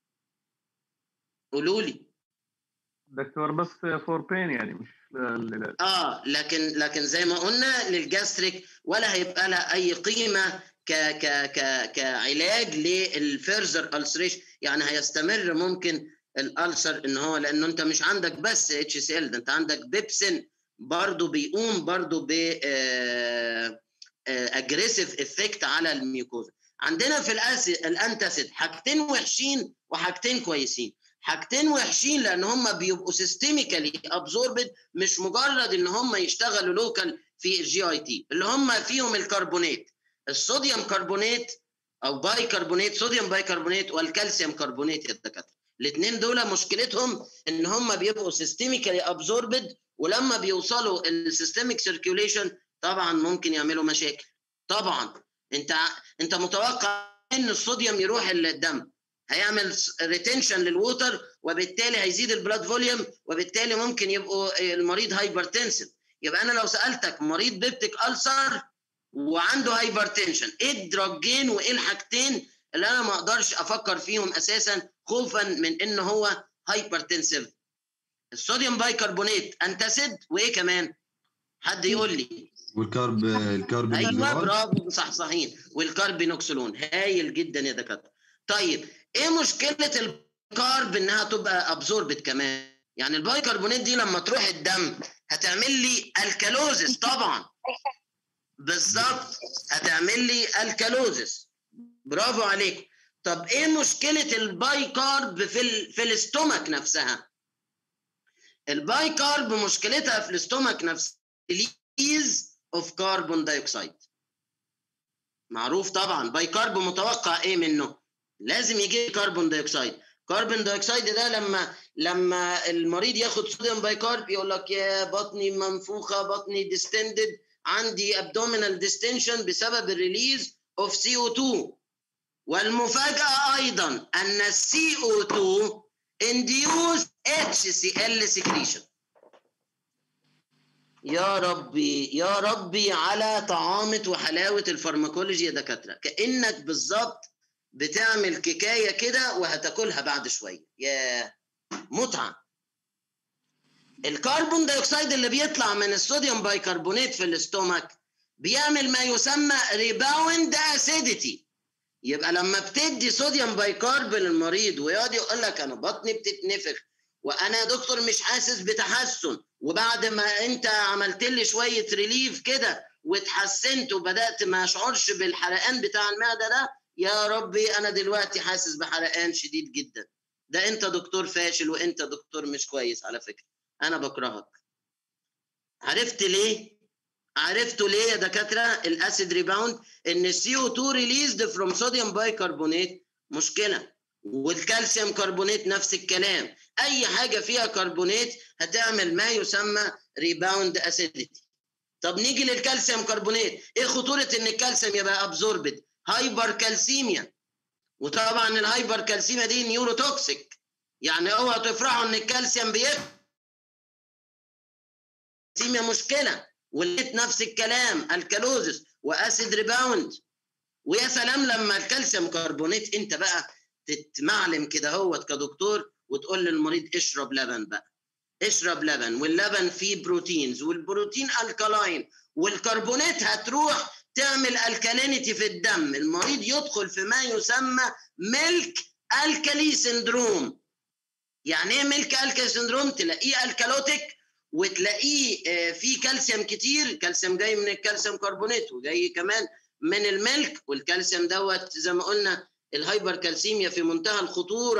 Speaker 1: قولوا لي
Speaker 5: دكتور بس فور بين يعني مش للعلاج
Speaker 1: اه لكن لكن زي ما قلنا للجاستريك ولا هيبقى لها اي قيمه ك ك ك كعلاج للفيرزر ألسريش يعني هيستمر ممكن الألسر ان هو لانه انت مش عندك بس اتش سي ال ده انت عندك بيبسين برضه بيقوم برضه ب اجريسيف افكت على الميوكوزا عندنا في الاسيد الانتاسيد حاجتين وحشين وحاجتين كويسين حاجتين وحشين لان هم بيبقوا سيستميكالي ابزوربد مش مجرد ان هم يشتغلوا لوكال في الجي اي تي اللي هم فيهم الكربونات الصوديوم كربونات او باي كربونات صوديوم باي كربونات والكالسيوم كربونات يا دكاتره الاثنين دول مشكلتهم ان هم بيبقوا سيستميكالي ابزوربد ولما بيوصلوا السيستميك سيركيوليشن طبعا ممكن يعملوا مشاكل طبعا انت انت متوقع ان الصوديوم يروح الدم هيعمل ريتنشن للووتر وبالتالي هيزيد البلاد فوليوم وبالتالي ممكن يبقوا المريض هايبرتنسيف يبقى انا لو سالتك مريض بيبتيك ألسر وعنده هايبرتنشن ايه الدراجين وايه الحاجتين اللي انا ما اقدرش افكر فيهم اساسا خوفا من ان هو هايبرتنسيف الصوديوم بايكربونات انتاسيد وايه كمان حد يقول لي
Speaker 3: والكارب الكارب
Speaker 1: ايوه برافو صحصحين والكاربينوكسلون هايل جدا يا دكاتره طيب ايه مشكله الكارب انها تبقى ابزوربت كمان يعني البايكربونات دي لما تروح الدم هتعمل لي الكالوزس طبعا بالظبط هتعمل لي الكالوزس برافو عليكم طب ايه مشكله الباي كارب في ال... في الاستومك نفسها الباي كارب مشكلتها في الاستومك نفسها ريليز اوف كربون دايوكسيد معروف طبعا باي كارب متوقع ايه منه لازم يجي كربون دايوكسيد كربون دايوكسيد ده لما لما المريض ياخد صوديوم باي كارب يقول لك يا بطني منفوخه بطني ديستندد عندي ابدومينال ديستنشن بسبب الريليز اوف سي او 2 والمفاجاه ايضا ان السي او 2 induce HCl secretion يا ربي يا ربي على طعامة وحلاوة الفارماكولوجي يا دكاترة كأنك بالظبط بتعمل كيكاية كده وهتاكلها بعد شوية يا متعة الكربون دايوكسيد اللي بيطلع من الصوديوم بايكربونات في الاستومك بيعمل ما يسمى ريباوند اسيديتي يبقى لما بتدي صوديوم بايكارب للمريض ويقعد يقول لك انا بطني بتتنفخ وانا يا دكتور مش حاسس بتحسن وبعد ما انت عملت لي شويه ريليف كده واتحسنت وبدات ما اشعرش بالحرقان بتاع المعده ده يا ربي انا دلوقتي حاسس بحرقان شديد جدا ده انت دكتور فاشل وانت دكتور مش كويس على فكره انا بكرهك عرفت ليه عرفتوا ليه يا دكاتره الاسيد ريباوند ان السي او 2 ريليزد فروم صوديوم بايكربونات مشكله والكالسيوم كربونات نفس الكلام اي حاجه فيها كربونات هتعمل ما يسمى ريباوند اسيديتي طب نيجي للكالسيوم كربونات ايه خطوره ان الكالسيوم يبقى ابزوربد هايبر كالسيميا وطبعا الهايبر كالسيميا دي نيوروتوكسيك يعني اوعوا تفرحوا ان الكالسيوم بيفرق كالسيميا مشكله ولقيت نفس الكلام الكالوزس واسيد ريباوند ويا سلام لما الكالسيوم كربونات انت بقى تتمعلم كده هوت كدكتور وتقول للمريض اشرب لبن بقى اشرب لبن واللبن فيه بروتينز والبروتين الكالاين والكربونات هتروح تعمل الكالينيتي في الدم المريض يدخل في ما يسمى ميلك الكالي سندروم يعني ايه ميلك الكالي سندروم تلاقيه الكالوتيك وتلاقيه فيه كالسيوم كتير كالسيوم جاي من الكالسيوم كربونات وجاي كمان من الملك والكالسيوم دوت زي ما قلنا الهايبر كالسيميا في منتهى الخطوره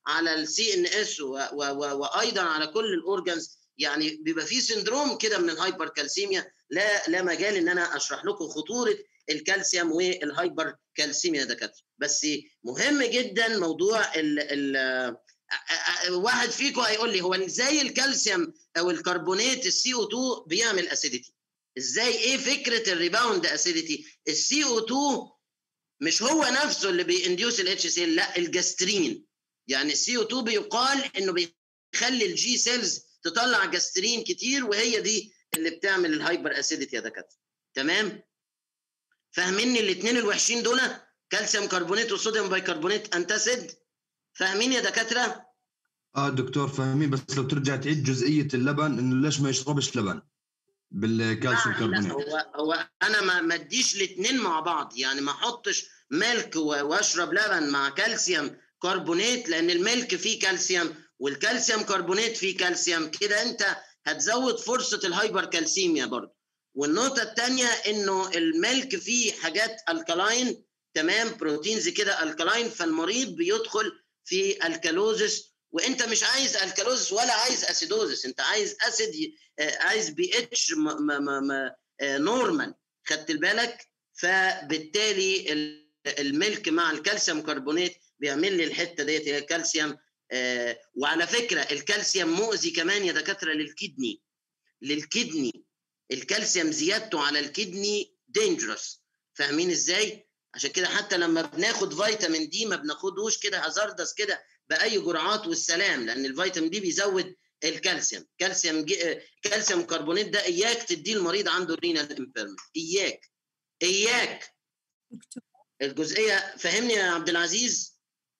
Speaker 1: على السي ان اس وايضا على كل الاورجنز يعني بيبقى في سندروم كده من الهايبر كالسيميا لا لا مجال ان انا اشرح لكم خطوره الكالسيوم والهايبر كالسيميا يا دكاتره بس مهم جدا موضوع ال ال واحد فيكم هيقول لي هو ازاي الكالسيوم او الكربونات السي او 2 بيعمل اسيديتي ازاي ايه فكره الريباوند اسيديتي السي او 2 مش هو نفسه اللي بينديوس الاتش سي لا الجاسترين يعني السي او 2 بيقال انه بيخلي الجي سيلز تطلع جاسترين كتير وهي دي اللي بتعمل الهايبر اسيديتي يا دكاتره تمام فاهميني الاثنين الوحشين دول كالسيوم كربونات وصوديوم بايكربونات انتاسيد فاهمين يا دكاتره
Speaker 3: اه دكتور فاهمين بس لو ترجع تعيد جزئيه اللبن انه ليش ما يشربش لبن بالكالسيوم
Speaker 1: لا
Speaker 3: كربونات
Speaker 1: هو هو انا ما ما اديش الاثنين مع بعض يعني ما احطش ملك و- واشرب لبن مع كالسيوم كربونات لان الملك فيه كالسيوم والكالسيوم كربونات فيه كالسيوم كده انت هتزود فرصه الهايبر كالسيميا برضه والنقطه الثانيه انه الملك فيه حاجات الكلاين تمام بروتينز كده الكلاين فالمريض بيدخل في الكالوزس وانت مش عايز الكالوزس ولا عايز اسيدوزس انت عايز اسيد ي- آه، عايز بي اتش نورمال خدت بالك فبالتالي ال- الملك مع الكالسيوم كربونات بيعمل لي الحته ديت هي الكالسيوم آه، وعلى فكره الكالسيوم مؤذي كمان يا دكاتره للكدني للكدني الكالسيوم زيادته على الكدني دينجرس فاهمين ازاي عشان كده حتى لما بناخد فيتامين دي ما بناخدوش كده هزردس كده باي جرعات والسلام لان الفيتامين دي بيزود الكالسيوم كالسيوم جي... آه، كالسيوم كربونات ده اياك تديه المريض عنده رينال امبيرمنت اياك اياك
Speaker 6: دكتور
Speaker 1: الجزئيه فهمني يا عبد العزيز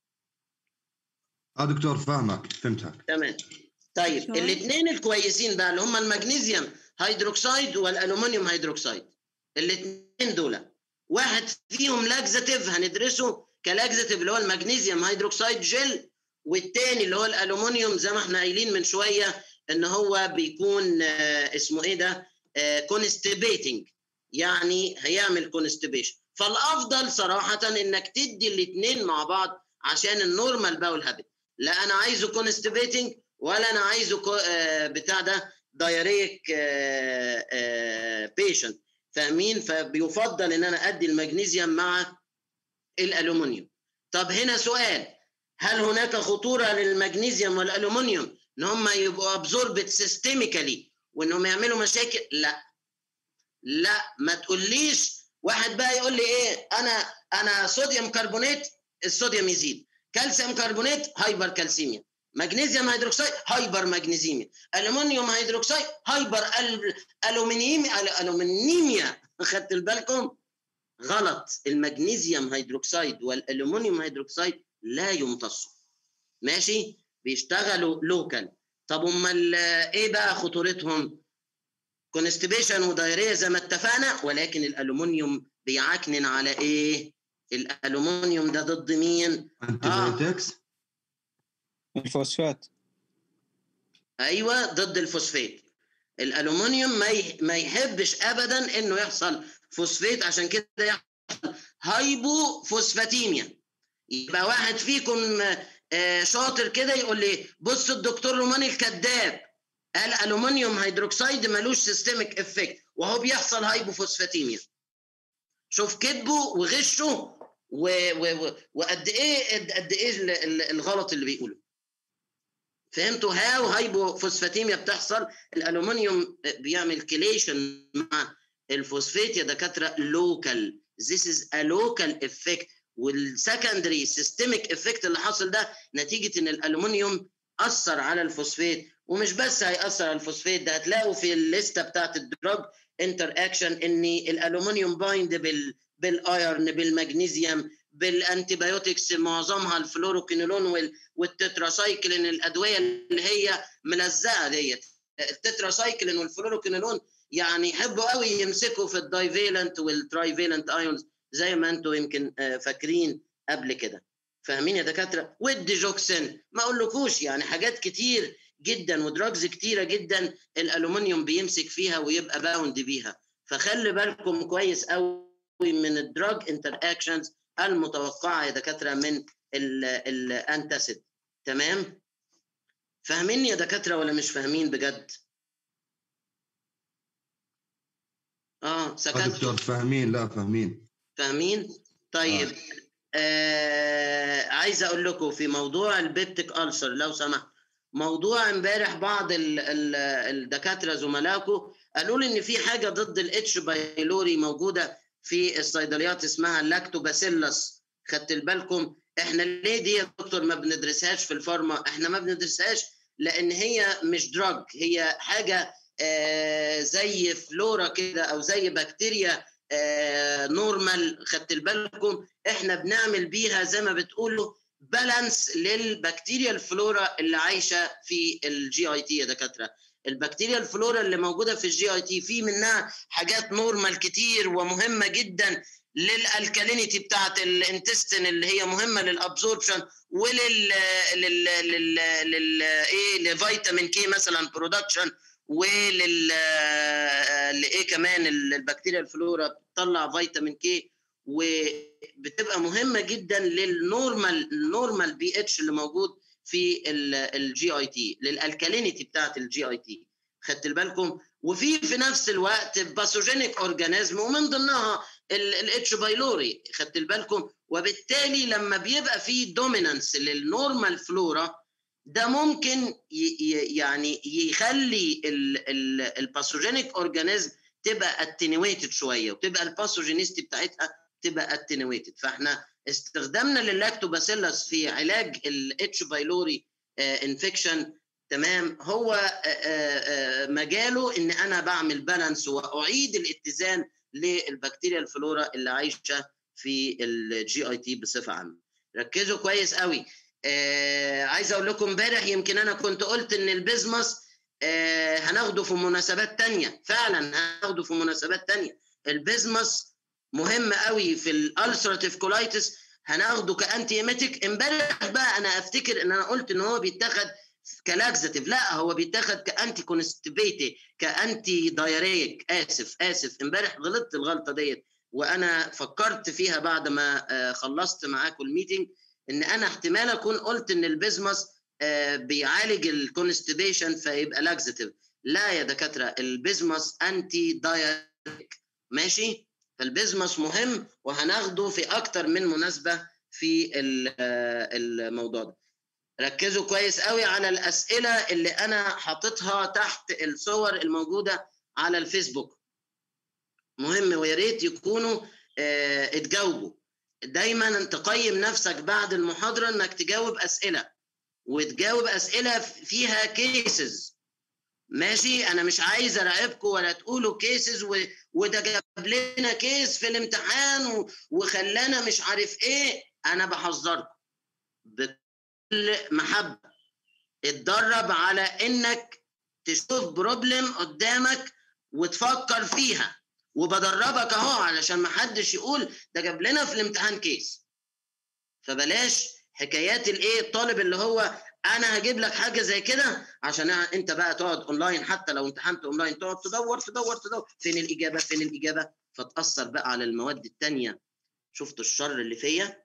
Speaker 3: اه دكتور فاهمك فهمتك
Speaker 1: تمام طيب
Speaker 6: شكراً.
Speaker 1: الاثنين الكويسين بقى اللي هم المغنيسيوم هيدروكسيد والالومنيوم هيدروكسيد الاثنين دول واحد فيهم لاكزاتيف هندرسه كلاكزاتيف اللي هو المغنيسيوم هيدروكسيد جل والتاني اللي هو الالومنيوم زي ما احنا قايلين من شويه ان هو بيكون آه، اسمه ايه ده كونستيبيتنج يعني هيعمل كونستيبيشن فالافضل صراحه انك تدي الاثنين مع بعض عشان النورمال باول هابت لا انا عايزه كونستيبيتنج ولا انا عايزه كو- آه، بتاع ده دايريك بيشنت فاهمين فبيفضل ان انا ادي المغنيسيوم مع الالومنيوم طب هنا سؤال هل هناك خطوره للمغنيسيوم والالومنيوم ان هم يبقوا ابزوربت سيستميكالي وانهم يعملوا مشاكل لا لا ما تقوليش واحد بقى يقول لي ايه انا انا صوديوم كربونات الصوديوم يزيد كالسيوم كربونات هايبر كالسيميا مغنيسيوم هيدروكسيد هايبر مغنيسيميا الومنيوم هيدروكسيد هايبر ال- الومنيم ال- الومنيميا خدت بالكم غلط المغنيسيوم هيدروكسيد والالومنيوم هيدروكسيد لا يمتصوا ماشي بيشتغلوا لوكال طب امال ايه بقى خطورتهم كونستيبيشن ودايريه زي ما اتفقنا ولكن الالومنيوم بيعكنن على ايه الالومنيوم ده ضد مين
Speaker 3: انتي
Speaker 1: آه.
Speaker 3: بايوتكس
Speaker 4: الفوسفات
Speaker 1: ايوه ضد الفوسفات الالومنيوم ما ي- ما يحبش ابدا انه يحصل فوسفات عشان كده يحصل هايبو فوسفاتيميا يبقى واحد فيكم آه، شاطر كده يقول لي بص الدكتور روماني الكذاب قال الومنيوم هيدروكسيد ملوش سيستميك افكت وهو بيحصل هايبوفوسفاتيميا شوف كذبه وغشه و- و- و- وقد ايه قد- قد ايه ال- ال- الغلط اللي بيقوله فهمتوا هاو هايبوفوسفاتيميا بتحصل الالومنيوم بيعمل كليشن مع الفوسفات يا دكاتره لوكال This is a local effect والسكندري سيستميك افكت اللي حاصل ده نتيجه ان الالومنيوم اثر على الفوسفات ومش بس هياثر على الفوسفات ده هتلاقوا في الليسته بتاعت الدراج انتر اكشن ان الالومنيوم بايند بال بالايرن بالمغنيسيوم بالانتيبيوتكس معظمها الفلوروكينولون وال والتتراسايكلين الادويه اللي هي ملزقه ديت التتراسايكلين والفلوروكينولون يعني يحبوا قوي يمسكوا في الدايفيلنت والترايفيلنت ايونز زي ما انتم يمكن آه، فاكرين قبل كده فاهمين يا دكاتره والديجوكسين ما اقولكوش يعني حاجات كتير جدا ودراجز كتيره جدا الالومنيوم بيمسك فيها ويبقى باوند بيها فخلي بالكم كويس قوي من الدراج انتر اكشنز المتوقعه يا دكاتره من الانتاسيد تمام فاهمين يا دكاتره ولا مش فاهمين بجد اه
Speaker 3: آه
Speaker 1: سكتوا
Speaker 3: دكتور فاهمين لا فاهمين
Speaker 1: فاهمين طيب آه عايز اقول لكم في موضوع البيبتيك ألسر لو سمحت موضوع امبارح بعض ال ال الدكاتره زملائكم قالوا لي ان في حاجه ضد الاتش بايلوري موجوده في الصيدليات اسمها لاكتوباسيلس خدت بالكم احنا ليه دي يا دكتور ما بندرسهاش في الفارما احنا ما بندرسهاش لان هي مش دراج هي حاجه آه زي فلورا كده او زي بكتيريا آه نورمال خدت بالكم احنا بنعمل بيها زي ما بتقولوا بالانس للبكتيريا الفلورا اللي عايشه في الجي اي تي يا دكاتره البكتيريا الفلورا اللي موجوده في الجي اي تي في منها حاجات نورمال كتير ومهمه جدا للالكالينيتي بتاعت الانتستين اللي هي مهمه للابزوربشن ولل لل لل لل ايه لفيتامين كي مثلا برودكشن ولل لايه كمان البكتيريا الفلورا بتطلع فيتامين كي وبتبقى مهمه جدا للنورمال النورمال بي اتش اللي موجود في الجي اي تي للالكالينيتي بتاعت الجي اي تي خدت بالكم وفي في نفس الوقت باثوجينيك اورجانيزم ومن ضمنها الاتش بايلوري خدت بالكم وبالتالي لما بيبقى في دومينانس للنورمال فلورا ده ممكن يعني يخلي الباثوجينيك اورجانيزم تبقى اتنويتد شويه وتبقى الباثوجينيستي بتاعتها تبقى اتنويتد فاحنا استخدامنا للاكتوباسيلس في علاج الاتش بايلوري انفكشن تمام هو مجاله ان انا بعمل بالانس واعيد الاتزان للبكتيريا الفلورا اللي عايشه في الجي اي تي بصفه عامه ركزوا كويس قوي آه عايز اقول لكم امبارح يمكن انا كنت قلت ان البيزمس آه هناخده في مناسبات تانية فعلا هناخده في مناسبات تانية البيزمس مهم قوي في الالسراتيف كولايتس هناخده كانتي ايميتيك امبارح بقى انا افتكر ان انا قلت ان هو بيتاخد كلاكزاتيف لا هو بيتاخد كانتي كونستيبيتي كانتي دايريك اسف اسف امبارح غلطت الغلطه ديت وانا فكرت فيها بعد ما خلصت معاكم الميتنج ان انا احتمال اكون قلت ان البيزمس بيعالج الكونستيبيشن فيبقى لاكزاتيف لا يا دكاتره البيزمس انتي دايريك ماشي فالبيزمس مهم وهناخده في اكتر من مناسبه في الموضوع ده ركزوا كويس قوي على الاسئله اللي انا حاططها تحت الصور الموجوده على الفيسبوك مهم ويا ريت يكونوا اه اتجاوبوا دايما تقيم نفسك بعد المحاضره انك تجاوب اسئله وتجاوب اسئله فيها كيسز ماشي انا مش عايز اراقبكم ولا تقولوا كيسز و... وده جاب لنا كيس في الامتحان و... وخلانا مش عارف ايه انا بحذركم بكل محبه اتدرب على انك تشوف بروبلم قدامك وتفكر فيها وبدربك اهو علشان ما حدش يقول ده جاب لنا في الامتحان كيس فبلاش حكايات الايه الطالب اللي هو انا هجيب لك حاجه زي كده عشان انت بقى تقعد اونلاين حتى لو امتحنت اونلاين تقعد تدور تدور تدور فين الاجابه فين الاجابه فتاثر بقى على المواد الثانيه شفتوا الشر اللي فيا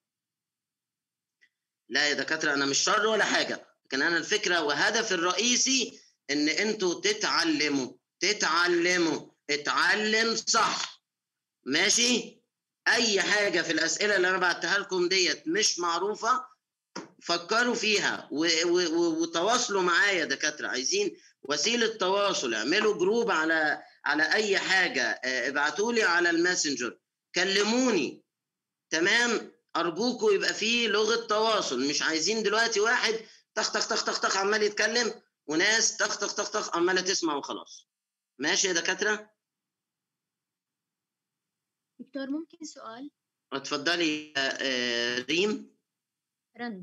Speaker 1: لا يا دكاتره انا مش شر ولا حاجه لكن انا الفكره وهدفي الرئيسي ان انتوا تتعلموا تتعلموا اتعلم صح ماشي اي حاجه في الاسئله اللي انا بعتها لكم ديت مش معروفه فكروا فيها وتواصلوا معايا دكاتره عايزين وسيله تواصل اعملوا جروب على على اي حاجه ابعتوا لي على الماسنجر كلموني تمام ارجوكم يبقى فيه لغه تواصل مش عايزين دلوقتي واحد تخ تخ تخ تخ تخ عمال يتكلم وناس تخ تخ تخ تخ عماله تسمع وخلاص ماشي يا دكاتره
Speaker 6: دكتور ممكن سؤال
Speaker 1: اتفضلي ريم
Speaker 6: رند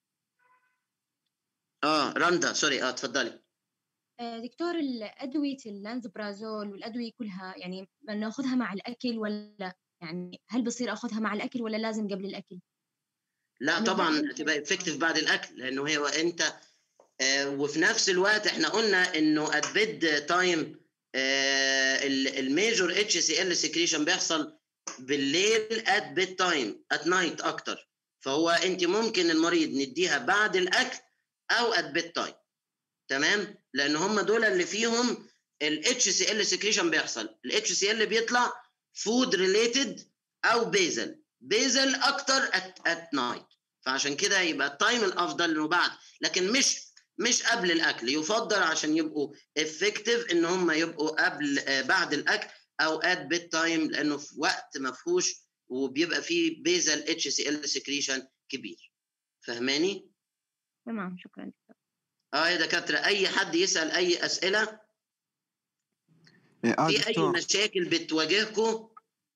Speaker 1: اه رندا سوري اه اتفضلي
Speaker 6: دكتور الأدوية اللانزوبرازول والأدوية كلها يعني ناخذها مع الأكل ولا يعني هل بصير أخذها مع الأكل ولا لازم قبل الأكل؟
Speaker 1: لا طبعا تبقى افكتيف بعد الأكل لأنه هي وأنت آه وفي نفس الوقت احنا قلنا انه ات بيد تايم الميجور اتش سي ال سكريشن بيحصل بالليل ات بيد تايم ات نايت اكتر فهو انت ممكن المريض نديها بعد الاكل او ات بيت تايم تمام لان هم دول اللي فيهم الاتش سي ال سكريشن بيحصل الاتش سي ال بيطلع فود ريليتد او بيزل بيزل اكتر ات ات نايت فعشان كده يبقى التايم الافضل انه بعد لكن مش مش قبل الاكل يفضل عشان يبقوا افكتيف ان هم يبقوا قبل آه، بعد الاكل او ات بيت تايم لانه في وقت ما فيهوش وبيبقى فيه بيزل اتش سي ال سكريشن كبير فهماني؟
Speaker 6: تمام شكرا دكتور
Speaker 1: اه يا دكاتره اي حد يسال اي اسئله
Speaker 4: إيه، آه
Speaker 1: في اي
Speaker 4: دكتور
Speaker 1: مشاكل بتواجهكم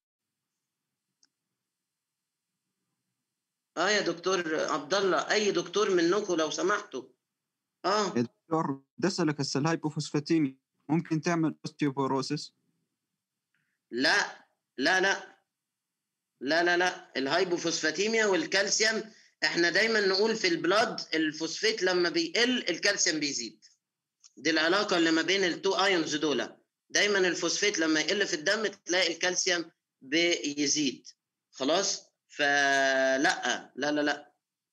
Speaker 1: اه يا دكتور عبد الله اي دكتور منكم لو سمحتوا اه
Speaker 4: يا دكتور بدي اسالك هسه الهايبوفوسفاتيميا ممكن تعمل اوستيوبوروسيس
Speaker 1: لا لا لا لا لا لا الهايبوفوسفاتيميا والكالسيوم احنا دايما نقول في البلاد الفوسفات لما بيقل الكالسيوم بيزيد دي العلاقه اللي ما بين التو ايونز دول دايما الفوسفات لما يقل في الدم تلاقي الكالسيوم بيزيد خلاص فلا لا لا لا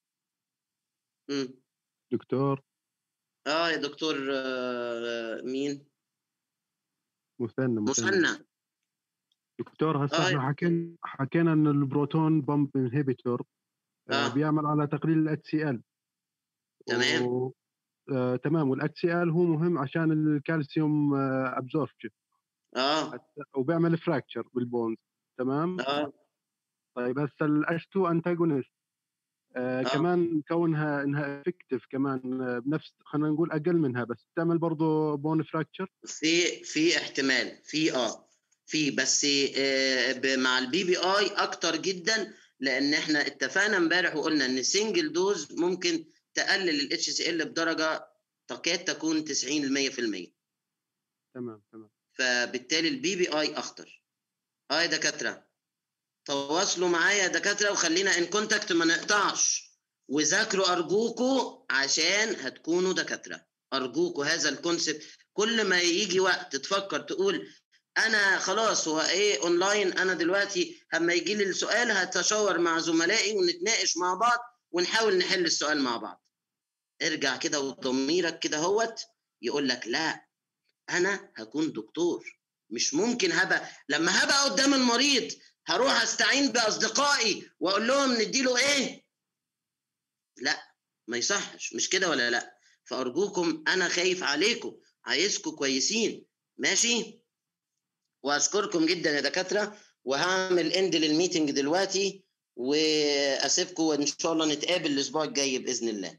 Speaker 1: مم.
Speaker 7: دكتور
Speaker 1: اه يا دكتور آه، مين
Speaker 7: مثنى
Speaker 1: مثنى
Speaker 7: دكتور هسه
Speaker 1: آه.
Speaker 7: احنا حكينا حكينا ان البروتون بامب انهبيتور
Speaker 1: آه.
Speaker 7: بيعمل على تقليل الاتش سي ال
Speaker 1: تمام.
Speaker 7: و... آه تمام والاتش سي ال هو مهم عشان الكالسيوم آه ابزوربشن
Speaker 1: اه
Speaker 7: وبيعمل فراكتشر بالبونز تمام
Speaker 1: اه
Speaker 7: طيب هسه الاتش 2 انتاجونست آه
Speaker 1: آه.
Speaker 7: كمان كونها انها افكتيف كمان آه بنفس خلينا نقول اقل منها بس تعمل برضه بون فراكتشر
Speaker 1: في في احتمال في اه في بس آه ب- مع البي بي اي اكتر جدا لان احنا اتفقنا امبارح وقلنا ان سنجل دوز ممكن تقلل الاتش سي ال بدرجه تكاد تكون 90 ل 100%
Speaker 7: تمام تمام
Speaker 1: فبالتالي البي بي اي اخطر اه يا دكاتره تواصلوا معايا يا دكاتره وخلينا ان كونتاكت ما نقطعش وذاكروا ارجوكوا عشان هتكونوا دكاتره ارجوكوا هذا الكونسبت كل ما يجي وقت تفكر تقول انا خلاص هو ايه اونلاين انا دلوقتي اما يجي لي السؤال هتشاور مع زملائي ونتناقش مع بعض ونحاول نحل السؤال مع بعض ارجع كده وضميرك كده هوت يقول لك لا انا هكون دكتور مش ممكن هبقى لما هبقى قدام المريض هروح استعين باصدقائي واقول لهم نديله ايه لا ما يصحش مش كده ولا لا فارجوكم انا خايف عليكم عايزكم كويسين ماشي واشكركم جدا يا دكاتره وهعمل اند للميتنج دلوقتي واسيبكم وان شاء الله نتقابل الاسبوع الجاي باذن الله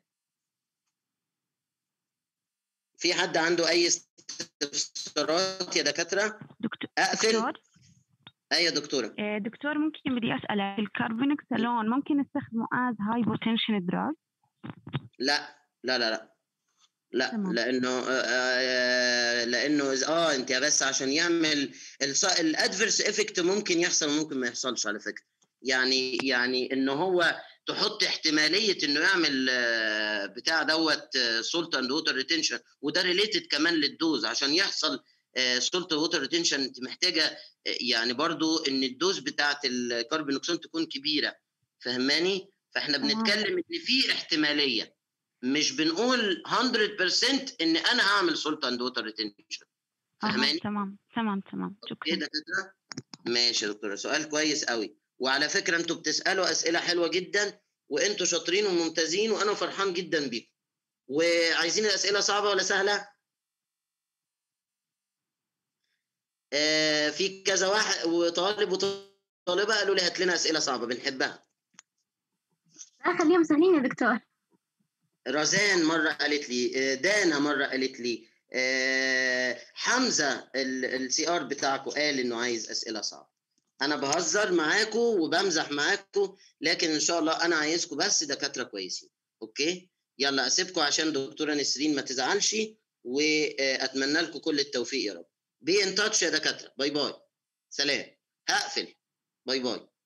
Speaker 1: في حد عنده اي استفسارات يا دكاتره
Speaker 8: دكتور
Speaker 1: اقفل
Speaker 8: دكتور
Speaker 1: ايوه يا دكتوره
Speaker 8: آه، دكتور ممكن بدي أسألك الكاربونكسالون ممكن نستخدمه از هايبوتنشن دراج
Speaker 1: لا لا لا لا لا
Speaker 8: تمام.
Speaker 1: لانه آه، آه، لانه إذا- اه انت بس عشان يعمل الادفيرس افكت ممكن يحصل وممكن ما يحصلش على فكره يعني يعني ان هو تحط احتماليه انه يعمل آه، بتاع دوت سولت اند ووتر ريتنشن وده ريليتد كمان للدوز عشان يحصل سولت ووتر ريتنشن انت محتاجه آه، يعني برضو ان الدوز بتاعت الكربونوكسون تكون كبيره فهماني فاحنا
Speaker 8: تمام.
Speaker 1: بنتكلم ان في احتماليه مش بنقول 100% ان انا هعمل سولت اند ووتر ريتنشن
Speaker 8: أها،
Speaker 1: فهماني
Speaker 8: تمام تمام تمام
Speaker 1: ايه
Speaker 8: شكرا
Speaker 1: دكاتره ماشي يا دكتوره سؤال كويس قوي وعلى فكره انتوا بتسالوا اسئله حلوه جدا وانتوا شاطرين وممتازين وانا فرحان جدا بيكم وعايزين الاسئله صعبه ولا سهله آه في كذا واحد وطالب وطالبه قالوا لي هات لنا اسئله صعبه بنحبها
Speaker 2: لا خليهم سهلين يا دكتور
Speaker 1: رزان مرة قالت لي آه، دانا مرة قالت لي آه، حمزة السي ار بتاعكم قال انه عايز اسئلة صعبة انا بهزر معاكم وبمزح معاكم لكن ان شاء الله انا عايزكم بس دكاترة كويسين اوكي يلا اسيبكم عشان دكتورة نسرين ما تزعلش واتمنى لكم كل التوفيق يا رب بي ان تاتش يا دكاترة باي باي سلام هقفل باي باي